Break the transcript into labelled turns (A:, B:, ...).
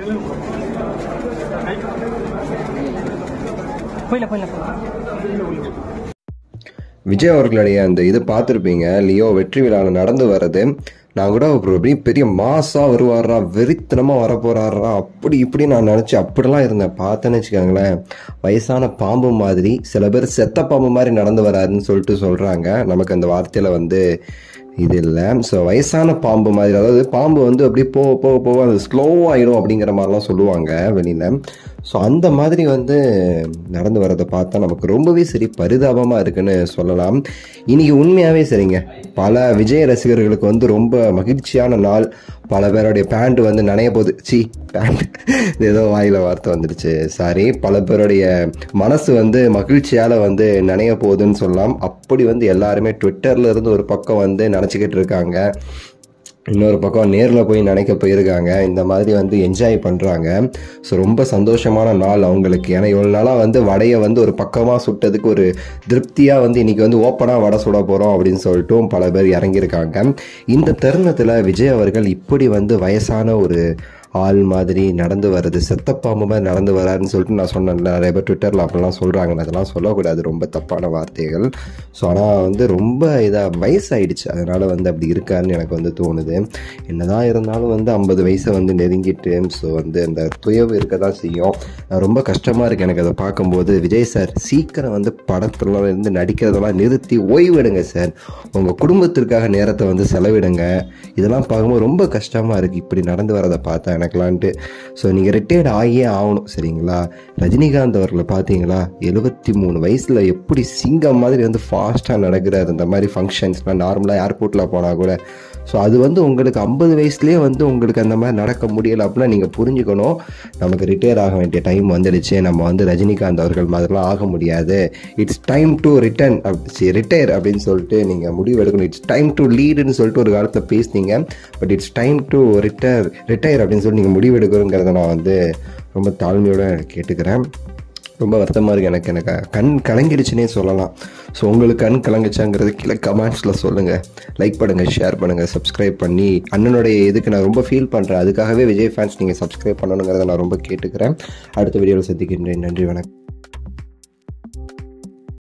A: போயில போயில போயில
B: விஜய் அவர்களுடைய அந்த இது பார்த்துருப்பீங்க லியோ வெற்றி விழாவில் நடந்து வர்றது நான் கூட அப்புறம் அப்படியே பெரிய மாசா வருவாரா வெறித்தனமா வர போறாரா அப்படி இப்படி நான் நினைச்சு அப்படிலாம் இருந்தேன் பார்த்தேன்னு வச்சுக்கோங்களேன் வயசான பாம்பு மாதிரி சில பேர் செத்த பாம்பு மாதிரி நடந்து வராருன்னு சொல்லிட்டு சொல்றாங்க நமக்கு அந்த வார்த்தையில வந்து இது இல்லை ஸோ வயசான பாம்பு மாதிரி அதாவது பாம்பு வந்து அப்படியே போக போக போக அது ஸ்லோ ஆயிடும் அப்படிங்கிற மாதிரிலாம் சொல்லுவாங்க வெளியில ஸோ அந்த மாதிரி வந்து நடந்து வரதை பார்த்தா நமக்கு ரொம்பவே சரி பரிதாபமாக இருக்குன்னு சொல்லலாம் இன்னைக்கு உண்மையாகவே சரிங்க பல விஜய் ரசிகர்களுக்கு வந்து ரொம்ப மகிழ்ச்சியான நாள் பல பேருடைய பேண்ட் வந்து நனைய போகுது சி பேண்ட் ஏதோ வாயில வார்த்தை வந்துடுச்சு சாரி பல பேருடைய மனசு வந்து மகிழ்ச்சியால் வந்து நனைய போகுதுன்னு சொல்லலாம் அப்படி வந்து எல்லாருமே ட்விட்டர்ல இருந்து ஒரு பக்கம் வந்து நினச்சிக்கிட்டு இருக்காங்க இன்னொரு பக்கம் நேரில் போய் நினைக்க போயிருக்காங்க இந்த மாதிரி வந்து என்ஜாய் பண்ணுறாங்க ஸோ ரொம்ப சந்தோஷமான நாள் அவங்களுக்கு ஏன்னா இவ்வளோ நாளாக வந்து வடையை வந்து ஒரு பக்கமாக சுட்டதுக்கு ஒரு திருப்தியாக வந்து இன்னைக்கு வந்து ஓப்பனாக வடை சுட போகிறோம் அப்படின்னு சொல்லிட்டும் பல பேர் இறங்கியிருக்காங்க இந்த தருணத்தில் விஜய் அவர்கள் இப்படி வந்து வயசான ஒரு ஆள் மாதிரி நடந்து வர்றது செத்தப்பாம்பு மாதிரி நடந்து வராருன்னு சொல்லிட்டு நான் சொன்னேன்ல நிறைய பேர் ட்விட்டரில் அப்படிலாம் சொல்கிறாங்க நான் அதெல்லாம் சொல்லக்கூடாது ரொம்ப தப்பான வார்த்தைகள் ஸோ ஆனால் வந்து ரொம்ப இதாக வயசாயிடுச்சு அதனால் வந்து அப்படி இருக்காருன்னு எனக்கு வந்து தோணுது என்னதான் இருந்தாலும் வந்து ஐம்பது வயசை வந்து நெருங்கிட்டு ஸோ வந்து அந்த துயவு இருக்க தான் செய்யும் நான் ரொம்ப கஷ்டமாக இருக்குது எனக்கு அதை பார்க்கும்போது விஜய் சார் சீக்கிரம் வந்து படத்துல இருந்து நடிக்கிறதெல்லாம் நிறுத்தி ஓய்வெடுங்க சார் உங்கள் குடும்பத்திற்காக நேரத்தை வந்து செலவிடுங்க இதெல்லாம் பார்க்கும்போது ரொம்ப கஷ்டமாக இருக்குது இப்படி நடந்து வரதை பார்த்தா எனக்குலான்ட்டு ஸோ நீங்கள் ரிட்டையர்ட் ஆகியே ஆகணும் சரிங்களா ரஜினிகாந்த் அவர்களை பார்த்தீங்களா எழுபத்தி மூணு வயசில் எப்படி சிங்கம் மாதிரி வந்து ஃபாஸ்ட்டாக நடக்கிறாரு இந்த மாதிரி ஃபங்க்ஷன்ஸ்லாம் நார்மலாக ஏர்போர்ட்டில் போனால் கூட ஸோ அது வந்து உங்களுக்கு ஐம்பது வயசுலேயே வந்து உங்களுக்கு அந்த மாதிரி நடக்க முடியலை அப்படின்னா நீங்கள் புரிஞ்சுக்கணும் நமக்கு ரிட்டையர் ஆக வேண்டிய டைம் வந்துடுச்சு நம்ம வந்து ரஜினிகாந்த் அவர்கள் மாதிரிலாம் ஆக முடியாது it's time to return retire அப்படின்னு சொல்லிட்டு நீங்கள் முடிவு எடுக்கணும் இட்ஸ் டைம் டு லீடுன்னு சொல்லிட்டு ஒரு காலத்தில் பேசுனீங்க but it's time to retire retire அப்படின்னு சொல்லி நீங்கள் முடிவு எடுக்கணுங்கிறத நான் வந்து ரொம்ப தாழ்மையோட கேட்டுக்கிறேன் ரொம்ப வருத்தமாக இருக்குது எனக்கு எனக்கு கண் கலங்கிடுச்சுன்னே சொல்லலாம் ஸோ உங்களுக்கு கண் கலங்குச்சாங்கிறது கீழே கமெண்ட்ஸில் சொல்லுங்கள் லைக் பண்ணுங்கள் ஷேர் பண்ணுங்கள் சப்ஸ்கிரைப் பண்ணி அண்ணனுடைய இதுக்கு நான் ரொம்ப ஃபீல் பண்ணுறேன் அதுக்காகவே விஜய் ஃபேன்ஸ் நீங்கள் சப்ஸ்கிரைப் பண்ணணுங்கிறத நான் ரொம்ப கேட்டுக்கிறேன் அடுத்த வீடியோவில் சந்திக்கின்றேன் நன்றி வணக்கம்